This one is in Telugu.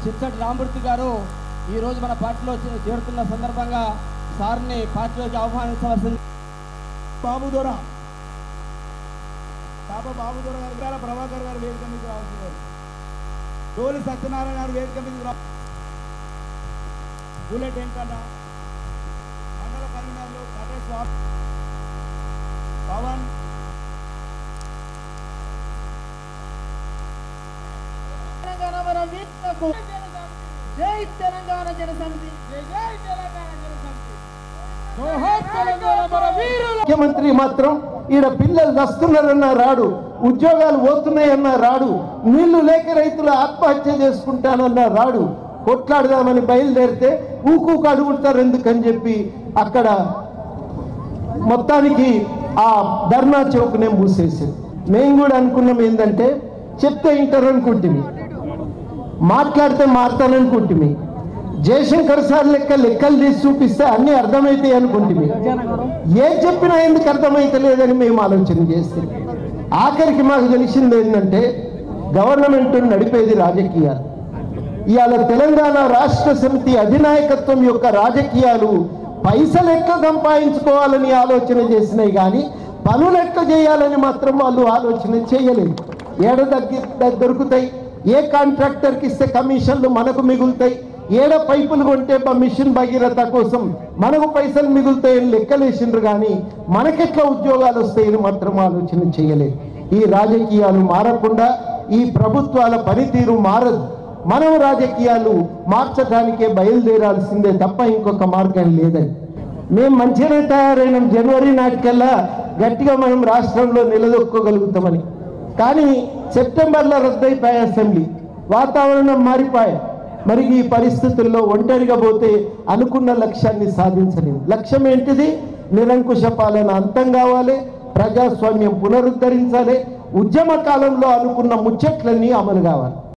చిత్తటి రామమూర్తి గారు ఈరోజు మన పార్టీలో చే- చేరుతున్న సందర్భంగా సార్ని పార్టీలోకి ఆహ్వానించవలసింది బాబు దొర పాప బాబు దొర గారు గారు ప్రభాకర్ గారు వేదిక మీదకి రావాల్సింది డోలి సత్యనారాయణ గారు వేదిక మీదకి రా బుల్లెట్ ఏంటన్నా మండల కన్వీనర్లు కటే స్వామి పవన్ తెలంగాణ మన వీరులకు జై తెలంగాణ జనసమితి జై తెలంగాణ జనసమితి జోహార్ తెలంగాణ మన వీరుల ముఖ్యమంత్రి మాత్రం ఈడ పిల్లలు దస్తున్నారన్న రాడు ఉద్యోగాలు పోతున్నాయన్న రాడు నీళ్లు లేక రైతులు ఆత్మహత్య చేసుకుంటానన్న రాడు కొట్లాడదామని బయలుదేరితే ఊకూకు అడుగుతారు ఎందుకని చెప్పి అక్కడ మొత్తానికి ఆ ధర్నా చౌక్నే మూసేసింది మేము కూడా అనుకున్నాం ఏంటంటే చెప్తే వింటారు అనుకుంటుంది మాట్లాడితే మారుతాననుకుంటుంది జయశంకర్ సార్ లెక్క లెక్కలు తీసి చూపిస్తే అన్ని అర్థమవుతాయి అనుకుంటుంది ఏం చెప్పినా ఎందుకు అర్థమైతలేదని మేము ఆలోచన చేస్తే ఆఖరికి మాకు తెలిసింది ఏంటంటే గవర్నమెంట్ నడిపేది రాజకీయాలు ఇవాళ తెలంగాణ రాష్ట్ర సమితి అధినాయకత్వం యొక్క రాజకీయాలు పైసలు ఎట్లా సంపాదించుకోవాలని ఆలోచన చేసినాయి కానీ పనులు ఎట్లా చేయాలని మాత్రం వాళ్ళు ఆలోచన చేయలేదు ఏడ దగ్గర ద- దొరుకుతాయి ఏ కాంట్రాక్టర్కి ఇస్తే కమిషన్లు మనకు మిగులుతాయి ఏడ పైపులు కొంటే బ- మిషన్ భగీరథ కోసం మనకు పైసలు మిగులుతాయని లెక్కలేసిండ్రు కానీ మనకెట్లా ఉద్యోగాలు వస్తాయని మాత్రం ఆలోచన చేయలేదు ఈ రాజకీయాలు మారకుండా ఈ ప్రభుత్వాల పనితీరు మారదు మనం రాజకీయాలు మార్చడానికే బయలుదేరాల్సిందే తప్ప ఇంకొక మార్గం లేదని మేము మంచిగానే తయారైన జనవరి నాటికల్లా గట్టిగా మనం రాష్ట్రంలో నిలదొక్కోగలుగుతామని కానీ సెప్టెంబర్లో రద్దయిపోయే అసెంబ్లీ వాతావరణం మారిపోయా మరి ఈ పరిస్థితుల్లో ఒంటరిగా పోతే అనుకున్న లక్ష్యాన్ని సాధించలేము లక్ష్యం ఏంటిది నిరంకుశ పాలన అంతం కావాలి ప్రజాస్వామ్యం పునరుద్ధరించాలి ఉద్యమ కాలంలో అనుకున్న ముచ్చట్లన్నీ అమలు కావాలి